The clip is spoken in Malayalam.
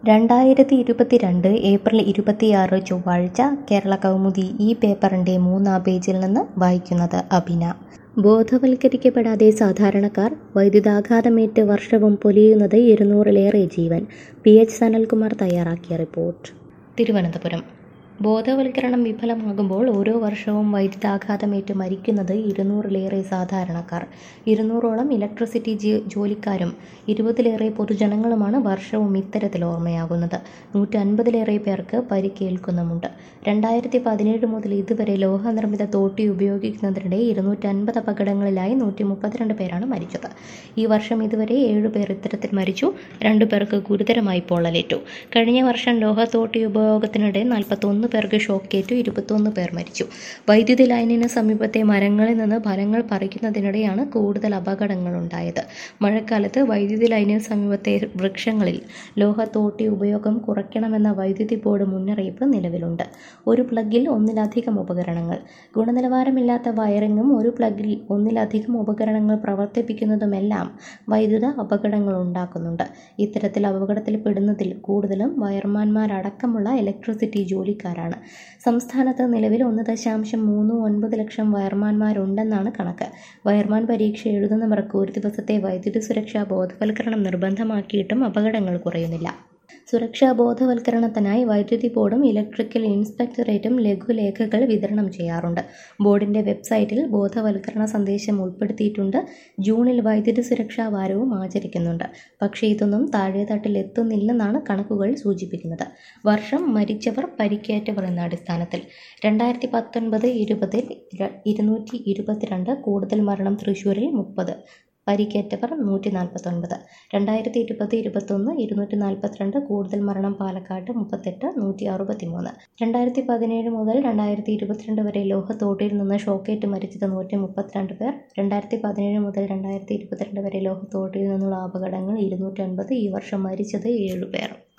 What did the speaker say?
രണ്ടായിരത്തി ഇരുപത്തിരണ്ട് ഏപ്രിൽ ഇരുപത്തിയാറ് ചൊവ്വാഴ്ച കേരള കൗമുദി ഈ പേപ്പറിൻ്റെ മൂന്നാം പേജിൽ നിന്ന് വായിക്കുന്നത് അഭിന ബോധവൽക്കരിക്കപ്പെടാതെ സാധാരണക്കാർ വൈദ്യുതാഘാതമേറ്റ് വർഷവും പൊലിയുന്നത് ഇരുന്നൂറിലേറെ ജീവൻ പി എച്ച് സനൽകുമാർ തയ്യാറാക്കിയ റിപ്പോർട്ട് തിരുവനന്തപുരം ബോധവൽക്കരണം വിഫലമാകുമ്പോൾ ഓരോ വർഷവും വൈദ്യുതാഘാതമേറ്റ് മരിക്കുന്നത് ഇരുന്നൂറിലേറെ സാധാരണക്കാർ ഇരുന്നൂറോളം ഇലക്ട്രിസിറ്റി ജി- ജോലിക്കാരും ഇരുപതിലേറെ പൊതുജനങ്ങളുമാണ് വർഷവും ഇത്തരത്തിൽ ഓർമ്മയാകുന്നത് നൂറ്റൻപതിലേറെ പേർക്ക് പരിക്കേൽക്കുന്നുമുണ്ട് രണ്ടായിരത്തി പതിനേഴ് മുതൽ ഇതുവരെ ലോഹനിർമ്മിത തോട്ടി ഉപയോഗിക്കുന്നതിനിടെ ഇരുന്നൂറ്റൻപത് അപകടങ്ങളിലായി നൂറ്റി മുപ്പത്തിരണ്ട് പേരാണ് മരിച്ചത് ഈ വർഷം ഇതുവരെ ഏഴ് പേർ ഇത്തരത്തിൽ മരിച്ചു രണ്ടു പേർക്ക് ഗുരുതരമായി പൊള്ളലേറ്റു കഴിഞ്ഞ വർഷം ലോഹത്തോട്ടി ഉപയോഗത്തിനിടെ നാൽപ്പത്തൊന്ന് പേർക്ക് ഷോക്കേറ്റു ഇരുപത്തൊന്ന് പേർ മരിച്ചു വൈദ്യുതി ലൈനിന് സമീപത്തെ മരങ്ങളിൽ നിന്ന് ഫലങ്ങൾ പറിക്കുന്നതിനിടെയാണ് കൂടുതൽ അപകടങ്ങൾ ഉണ്ടായത് മഴക്കാലത്ത് വൈദ്യുതി ലൈനിന് സമീപത്തെ വൃക്ഷങ്ങളിൽ ലോഹത്തോട്ടി ഉപയോഗം കുറയ്ക്കണമെന്ന വൈദ്യുതി ബോർഡ് മുന്നറിയിപ്പ് നിലവിലുണ്ട് ഒരു പ്ലഗിൽ ഒന്നിലധികം ഉപകരണങ്ങൾ ഗുണനിലവാരമില്ലാത്ത വയറിങ്ങും ഒരു പ്ലഗിൽ ഒന്നിലധികം ഉപകരണങ്ങൾ പ്രവർത്തിപ്പിക്കുന്നതുമെല്ലാം വൈദ്യുത അപകടങ്ങൾ ഉണ്ടാക്കുന്നുണ്ട് ഇത്തരത്തിൽ അപകടത്തിൽ പെടുന്നതിൽ കൂടുതലും വയർമാൻമാരടക്കമുള്ള ഇലക്ട്രിസിറ്റി ജോലിക്കാരാണ് സംസ്ഥാനത്ത് നിലവിൽ ഒന്ന് ദശാംശം മൂന്ന് ഒൻപത് ലക്ഷം വയർമാൻമാരുണ്ടെന്നാണ് കണക്ക് വയർമാൻ പരീക്ഷ എഴുതുന്നവർക്ക് ഒരു ദിവസത്തെ വൈദ്യുതി സുരക്ഷാ ബോധവൽക്കരണം നിർബന്ധമാക്കിയിട്ടും അപകടങ്ങൾ കുറയുന്നില്ല സുരക്ഷാ ബോധവൽക്കരണത്തിനായി വൈദ്യുതി ബോർഡും ഇലക്ട്രിക്കൽ ഇൻസ്പെക്ടറേറ്റും ലഘുലേഖകൾ വിതരണം ചെയ്യാറുണ്ട് ബോർഡിന്റെ വെബ്സൈറ്റിൽ ബോധവൽക്കരണ സന്ദേശം ഉൾപ്പെടുത്തിയിട്ടുണ്ട് ജൂണിൽ വൈദ്യുതി സുരക്ഷാ വാരവും ആചരിക്കുന്നുണ്ട് പക്ഷേ ഇതൊന്നും താഴെത്തട്ടിൽ എത്തുന്നില്ലെന്നാണ് കണക്കുകൾ സൂചിപ്പിക്കുന്നത് വർഷം മരിച്ചവർ പരിക്കേറ്റവർ എന്ന അടിസ്ഥാനത്തിൽ രണ്ടായിരത്തി പത്തൊൻപത് ഇരുപതിൽ ഇരുന്നൂറ്റി ഇരുപത്തിരണ്ട് കൂടുതൽ മരണം തൃശ്ശൂരിൽ മുപ്പത് പരിക്കേറ്റവർ നൂറ്റി നാൽപ്പത്തൊൻപത് രണ്ടായിരത്തി ഇരുപത് ഇരുപത്തൊന്ന് ഇരുന്നൂറ്റി നാൽപ്പത്തിരണ്ട് കൂടുതൽ മരണം പാലക്കാട്ട് മുപ്പത്തെട്ട് നൂറ്റി അറുപത്തി മൂന്ന് രണ്ടായിരത്തി പതിനേഴ് മുതൽ രണ്ടായിരത്തി ഇരുപത്തിരണ്ട് വരെ ലോഹത്തോട്ടിയിൽ നിന്ന് ഷോക്കേറ്റ് മരിച്ചത് നൂറ്റി മുപ്പത്തിരണ്ട് പേർ രണ്ടായിരത്തി പതിനേഴ് മുതൽ രണ്ടായിരത്തി ഇരുപത്തിരണ്ട് വരെ ലോഹത്തോട്ടിയിൽ നിന്നുള്ള അപകടങ്ങൾ ഇരുന്നൂറ്റൻപത് ഈ വർഷം മരിച്ചത് ഏഴ് പേർ